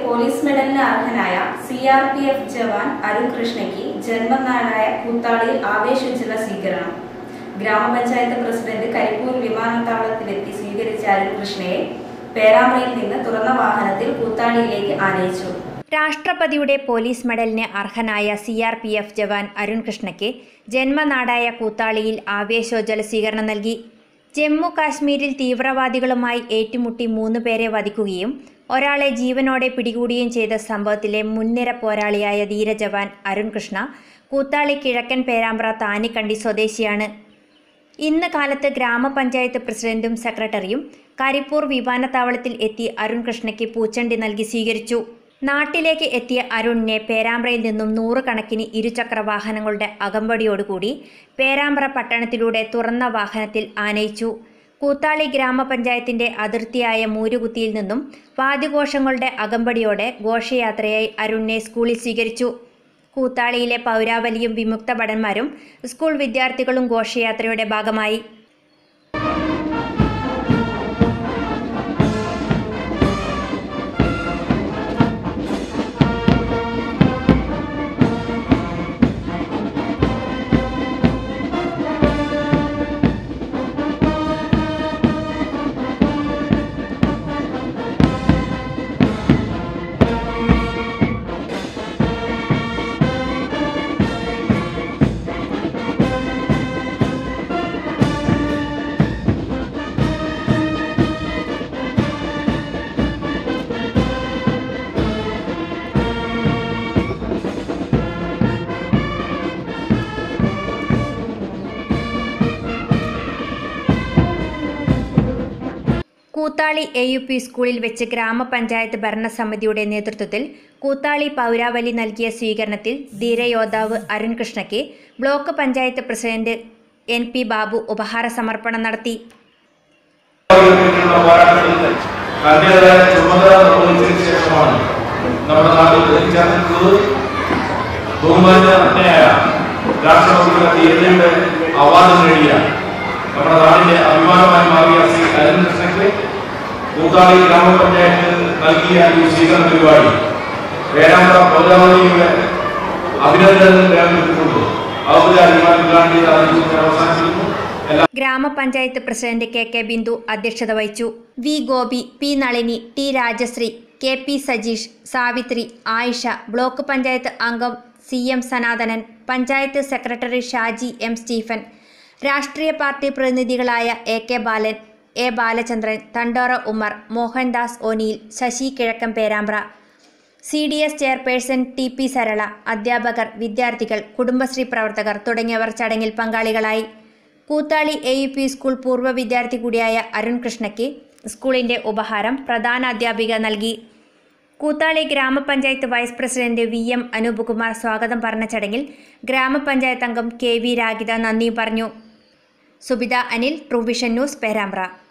police മെഡലിന് അർഹനായ C R P F jawan Arun കൃഷ്ണയ്ക്ക് ജന്മനാടായ കൂത്താളിയിൽ ആവേശോജ്വല സ്വീകരണം ഗ്രാമപഞ്ചായത്ത് പ്രസിഡന്റ് കരിപ്പൂർ വിമാനത്താവളത്തിലെത്തി സ്വീകരിച്ച അരുൺ കൃഷ്ണയെ പേരാമ്പ്രയിൽ നിന്ന് തുറന്ന വാഹനത്തിൽ കൂത്താളിയിലേക്ക് ആനയിച്ചു രാഷ്ട്രപതിയുടെ പോലീസ് മെഡലിന് അർഹനായ C R P F jawan Arun കൃഷ്ണയ്ക്ക് ജന്മനാടായ കൂത്താളിയിൽ ആവേശോജ്വല സ്വീകരണം നൽകി ജമ്മു കാശ്മീരിൽ തീവ്രവാദികളുമായി ഏറ്റുമുട്ടി മൂന്ന് പേരെ വധിക്കുകയും ഒരാളെ ജീവനോടെ പിടികൂടുകയും ചെയ്ത സംഭവത്തിലെ മുൻനിര പോരാളിയായ ധീരജവാൻ അരുൺ കൃഷ്ണ കൂത്താളി കിഴക്കൻ പേരാമ്പ്ര താനിക്കണ്ടി സ്വദേശിയാണ് ഇന്ന് കാലത്ത് ഗ്രാമപഞ്ചായത്ത് പ്രസിഡന്റും സെക്രട്ടറിയും കരിപ്പൂർ വിമാനത്താവളത്തിൽ എത്തി അരുൺ കൃഷ്ണയ്ക്ക് പൂച്ചണ്ടി നൽകി സ്വീകരിച്ചു നാട്ടിലേക്ക് എത്തിയ അരുണിനെ പേരാമ്പ്രയിൽ നിന്നും നൂറുകണക്കിന് ഇരുചക്ര വാഹനങ്ങളുടെ അകമ്പടിയോടുകൂടി പേരാമ്പ്ര പട്ടണത്തിലൂടെ തുറന്ന വാഹനത്തിൽ ആനയിച്ചു കൂത്താളി ഗ്രാമപഞ്ചായത്തിന്റെ അതിർത്തിയായ മൂരുകുത്തിയിൽ നിന്നും വാദ്യഘോഷങ്ങളുടെ അകമ്പടിയോടെ ഘോഷയാത്രയായി അരുണിനെ സ്കൂളിൽ സ്വീകരിച്ചു കൂത്താളിയിലെ പൗരാവലിയും വിമുക്ത ഭടന്മാരും സ്കൂൾ വിദ്യാർത്ഥികളും ഘോഷയാത്രയുടെ ഭാഗമായി കൂത്താളി എ യു പി സ്കൂളിൽ വെച്ച് ഗ്രാമപഞ്ചായത്ത് ഭരണസമിതിയുടെ നേതൃത്വത്തിൽ കൂത്താളി പൗരാവലി നൽകിയ സ്വീകരണത്തിൽ ധീരയോദ്ധാവ് അരുൺ കൃഷ്ണയ്ക്ക് block panchayat president N P Babu ഉപഹാര സമർപ്പണം നടത്തി ഉള്ള പോരാട്ടത്തിൽ തന്റേതായ ചുമതല നിർവഹിച്ചതിന് ശേഷമാണ് നമ്മുടെ നാട്ടിൽ എത്തിച്ചേർന്നിട്ടുള്ളത് ബഹുമാന്യനായ രാഷ്ട്രപതിയുടെ ധീരതയുടെ അവാർഡ് നേടിയ നമ്മുടെ നാടിന്റെ അഭിമാനമായി മാറിയ ശ്രീ അരുൺകൃഷ്ണയ്ക്ക് കൂത്താളി ഗ്രാമപഞ്ചായത്ത് നൽകിയ ഈ സ്വീകരണ പരിപാടി പേരാമ്പ്ര പൗരാവലിയുടെ അഭിനന്ദനം രേഖപ്പെടുത്തിക്കൊണ്ട് ഔപചാരികമായി ഉദ്ഘാടനം ചെയ്ത് അറിയിച്ചു അവസാനിച്ചിരിക്കുന്നു എല്ലാ ഗ്രാമപഞ്ചായത്ത് പ്രസിഡന്റ് കെ കെ ബിന്ദു അധ്യക്ഷത വഹിച്ചു V Gopi P Nalini T Rajasree K P Sajeesh Savithri Ayisha block panchayat അംഗം C M Sanathanan panchayat secretary Shaji M Stephen രാഷ്ട്രീയ പാർട്ടി പ്രതിനിധികളായ A K Balan A Balachandran Thandora Ummer Mohandas Oneel Sasi കിഴക്കൻ Perambra C D S chairperson T P Sarala അധ്യാപകർ വിദ്യാർത്ഥികൾ കുടുംബശ്രീ പ്രവർത്തകർ തുടങ്ങിയവർ ചടങ്ങിൽ പങ്കാളികളായി Koothali A U P school പൂർവ്വ വിദ്യാർത്ഥി കൂടിയായ അരുൺ കൃഷ്ണയ്ക്ക് സ്കൂളിന്റെ ഉപഹാരം പ്രധാന അധ്യാപിക നൽകി കൂത്താളി ഗ്രാമപഞ്ചായത്ത് vice president V M Anoopakumar സ്വാഗതം പറഞ്ഞ ചടങ്ങിൽ ഗ്രാമപഞ്ചായത്ത് അംഗം കെ വി രാഗിത നന്ദി പറഞ്ഞു സുബിത അനിൽ ട്രൂവിഷൻ ന്യൂസ് പേരാമ്പ്ര